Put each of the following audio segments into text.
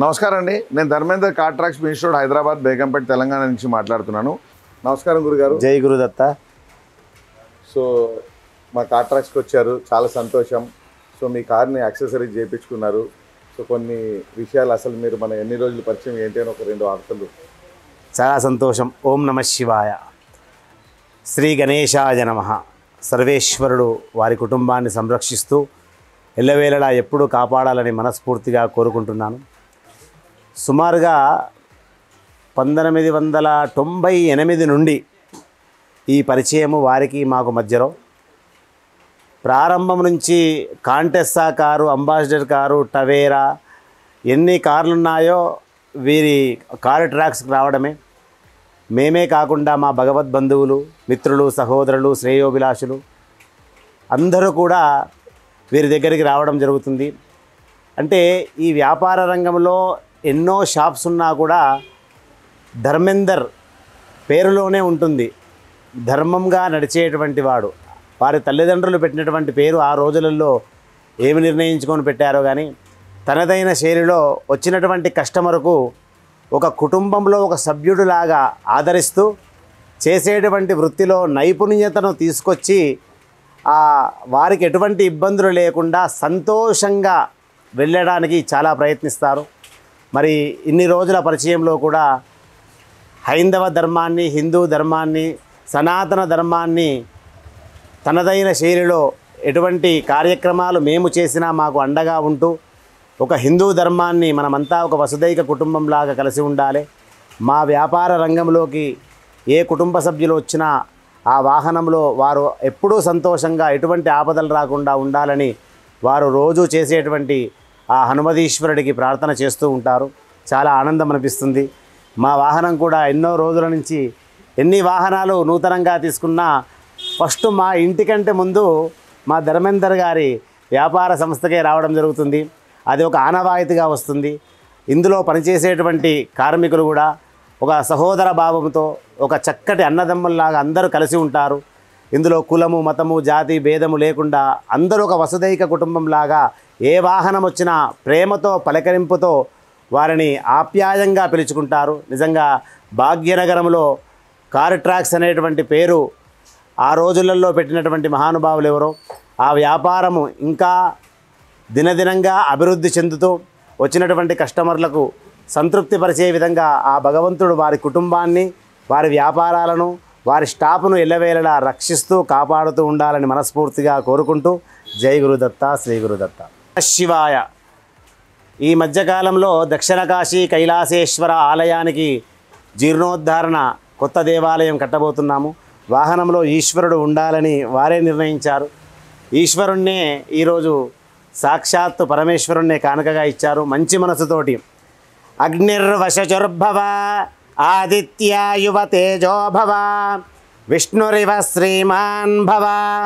నమస్కారం అండి నేను Dharmender car tracks institute Hyderabad Begumpet Telangana నుంచి మాట్లాడుతున్నాను నమస్కారం గురుగారు జై గురుదత్త సో మా కార్ ట్రాక్స్కి వచ్చారు చాలా సంతోషం సో మీ కార్ని యాక్సెసరీస్ చేయించుకున్నారు సో కొన్ని విషయాలు అసలు మీరు మన ఎన్ని రోజులు పరిచయం ఏంటి అని ఒక రెండు వార్తలు చాలా సంతోషం ఓం నమ శివాయ శ్రీ గణేశాయ నమ సర్వేశ్వరుడు వారి కుటుంబాన్ని సంరక్షిస్తూ ఎల్లవేళలా ఎప్పుడూ కాపాడాలని మనస్ఫూర్తిగా కోరుకుంటున్నాను సుమారుగా పంతొమ్మిది వందల తొంభై ఎనిమిది నుండి ఈ పరిచయము వారికి మాకు మధ్యలో ప్రారంభం నుంచి Contessa car Ambassador car Tavera ఎన్ని కార్లు ఉన్నాయో వీరి కారు ట్రాక్స్కి రావడమే మేమే కాకుండా మా భగవద్ బంధువులు మిత్రులు సహోదరులు శ్రేయోభిలాషులు అందరూ కూడా వీరి దగ్గరికి రావడం జరుగుతుంది అంటే ఈ వ్యాపార రంగంలో ఎన్నో షాప్స్ ఉన్నా కూడా ధర్మేందర్ పేరులోనే ఉంటుంది ధర్మంగా నడిచేటువంటి వాడు వారి తల్లిదండ్రులు పెట్టినటువంటి పేరు ఆ రోజులలో ఏమి నిర్ణయించుకొని పెట్టారో కానీ తనదైన శైలిలో వచ్చినటువంటి కస్టమర్కు ఒక కుటుంబంలో ఒక సభ్యుడిలాగా ఆదరిస్తూ చేసేటువంటి వృత్తిలో నైపుణ్యతను తీసుకొచ్చి ఆ వారికి ఎటువంటి ఇబ్బందులు లేకుండా సంతోషంగా వెళ్ళడానికి చాలా ప్రయత్నిస్తారు మరి ఇన్ని రోజుల పరిచయంలో కూడా హైందవ ధర్మాన్ని హిందూ ధర్మాన్ని సనాతన ధర్మాన్ని తనదైన శైలిలో ఎటువంటి కార్యక్రమాలు మేము చేసినా మాకు అండగా ఉంటూ ఒక హిందూ ధర్మాన్ని మనమంతా ఒక వసుదైక కుటుంబంలాగా కలిసి ఉండాలి మా వ్యాపార రంగంలోకి ఏ కుటుంబ సభ్యులు వచ్చినా ఆ వాహనంలో వారు ఎప్పుడూ సంతోషంగా ఎటువంటి ఆపదలు రాకుండా ఉండాలని వారు రోజు చేసేటువంటి ఆ హనుమదీశ్వరుడికి ప్రార్థన చేస్తూ ఉంటారు చాలా ఆనందం అనిపిస్తుంది మా వాహనం కూడా ఎన్నో రోజుల నుంచి ఎన్ని వాహనాలు నూతనంగా తీసుకున్నా ఫస్ట్ మా ఇంటికంటే ముందు మా ధర్మేందర్ గారి వ్యాపార సంస్థకే రావడం జరుగుతుంది అది ఒక ఆనవాయితీగా వస్తుంది ఇందులో పనిచేసేటువంటి కార్మికులు కూడా ఒక సహోదర భావంతో ఒక చక్కటి అన్నదమ్ముల్లాగా అందరూ కలిసి ఉంటారు ఇందులో కులము మతము జాతి భేదము లేకుండా అందరూ ఒక వసుదైక కుటుంబంలాగా ఏ వాహనం వచ్చినా ప్రేమతో పలకరింపుతో వారిని ఆప్యాయంగా పిలుచుకుంటారు నిజంగా భాగ్యనగరంలో కార్ ట్రాక్స్ అనేటువంటి పేరు ఆ రోజులలో పెట్టినటువంటి మహానుభావులు ఎవరో ఆ వ్యాపారము ఇంకా దినదినంగా అభివృద్ధి చెందుతూ వచ్చినటువంటి కస్టమర్లకు సంతృప్తిపరిచే విధంగా ఆ భగవంతుడు వారి కుటుంబాన్ని వారి వ్యాపారాలను వారి స్టాఫ్ను ఎల్లవేళలా రక్షిస్తూ కాపాడుతూ ఉండాలని మనస్ఫూర్తిగా కోరుకుంటూ జై గురుదత్త శ్రీ గురుదత్త శివాయ ఈ మధ్యకాలంలో దక్షిణ కాశీ కైలాసేశ్వర ఆలయానికి జీర్ణోద్ధారణ కొత్త దేవాలయం కట్టబోతున్నాము వాహనంలో ఈశ్వరుడు ఉండాలని వారే నిర్ణయించారు ఈశ్వరుణ్ణే ఈరోజు సాక్షాత్తు పరమేశ్వరుణ్ణే కానుకగా ఇచ్చారు మంచి మనసుతోటి అగ్నిర్వశచుర్భవ ఆదిత్యాయువ తేజోభవ విష్ణురివ శ్రీమాన్ భవ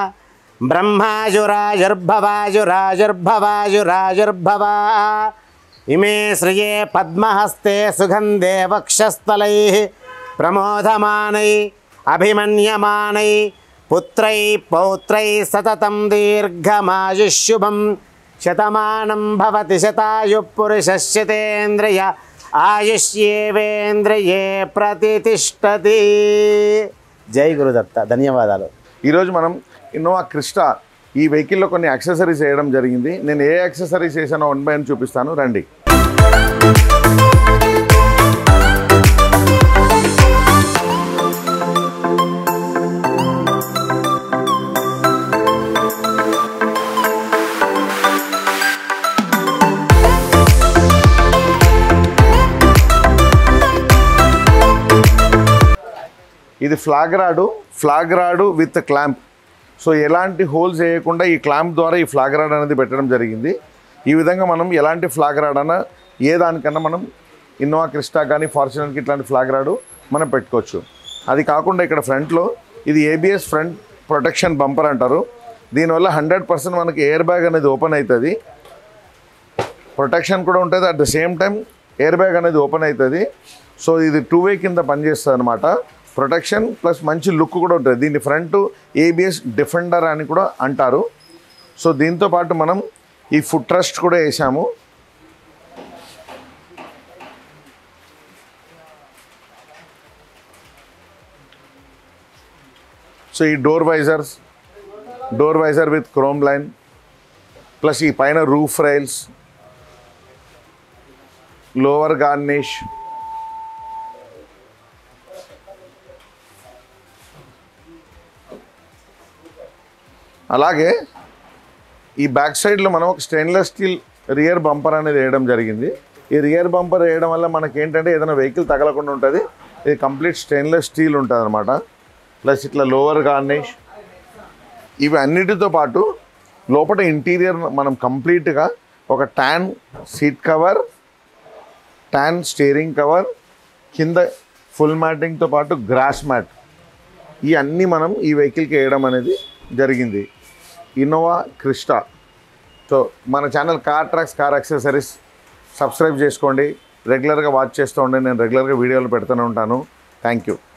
బ్రహ్మాజురాజుర్భవాజురాజుర్భవాజురాజుర్భవ ఇమే శ్రియే పద్మహస్తే సుగంధే వక్షస్థలై ప్రమోదమానై అభిమన్యమానై పుత్రై పౌత్రై సతతం దీర్ఘమాయుష్యుభం శతమానం భవతి శతాయు పురుషస్యతేంద్రియ ఆయుష్యేవేంద్రియే ప్రతిష్టతి జై గురుదత్త ధన్యవాదాలు ఈరోజు మనం ఇన్నోవా క్రిస్టా ఈ వెహికల్లో కొన్ని యాక్సెసరీస్ వేయడం జరిగింది నేను ఏ యాక్సెసరీస్ వేసానో వన్ బై వన్ చూపిస్తాను రండి ఇది flag rod flag rod with clamp so ఎలాంటి హోల్స్ వేయకుండా ఈ క్లాంప్ ద్వారా ఈ ఫ్లాగ్ రాడ్ అనేది పెట్టడం జరిగింది ఈ విధంగా మనం ఎలాంటి ఫ్లాగ్ రాడ్ అన్నా ఏ దానికన్నా మనం ఇన్నోవా క్రిస్టా కానీ ఫార్చునర్కి ఇట్లాంటి ఫ్లాగ్ రాడు మనం పెట్టుకోవచ్చు అది కాకుండా ఇక్కడ ఫ్రంట్లో ఇది ఏబిఎస్ ఫ్రంట్ ప్రొటెక్షన్ బంపర్ అంటారు దీనివల్ల హండ్రెడ్ పర్సెంట్ మనకి ఎయిర్ బ్యాగ్ అనేది ఓపెన్ అవుతుంది ప్రొటెక్షన్ కూడా ఉంటుంది at the same time air bag అనేది ఓపెన్ అవుతుంది సో ఇది టూ వే కింద పనిచేస్తుంది అనమాట ప్రొటెక్షన్ ప్లస్ మంచి లుక్ కూడా ఉంటుంది దీన్ని ఫ్రంట్ ఏబిఎస్ డిఫెండర్ అని కూడా అంటారు సో దీంతో పాటు మనం ఈ ఫుట్ ట్రస్ట్ కూడా వేసాము సో ఈ door visors door visor with chrome line plus ఈ పైన రూఫ్ రైల్స్ లోవర్ గార్నిష్ అలాగే ఈ బ్యాక్ సైడ్లో మనం ఒక స్టెయిన్లెస్ స్టీల్ రియర్ బంపర్ అనేది వేయడం జరిగింది ఈ రియర్ బంపర్ వేయడం వల్ల మనకి ఏంటంటే ఏదైనా వెహికల్ తగలకుండా ఉంటుంది ఇది కంప్లీట్ స్టెయిన్లెస్ స్టీల్ ఉంటుంది అనమాట ప్లస్ ఇట్లా లోవర్ గార్నిష్ ఇవి అన్నిటితో పాటు లోపల ఇంటీరియర్ మనం కంప్లీట్గా ఒక tan seat cover tan steering cover కింద ఫుల్ మ్యాటింగ్తో పాటు గ్రాస్ మ్యాట్ ఈ అన్నీ మనం ఈ వెహికల్కి వేయడం అనేది జరిగింది ఇన్నోవా క్రిస్టా సో మన channel car tracks car accessories subscribe చేసుకోండి రెగ్యులర్గా వాచ్ చేస్తూ ఉండండి నేను రెగ్యులర్గా వీడియోలు పెడుతూనే ఉంటాను థ్యాంక్ యూ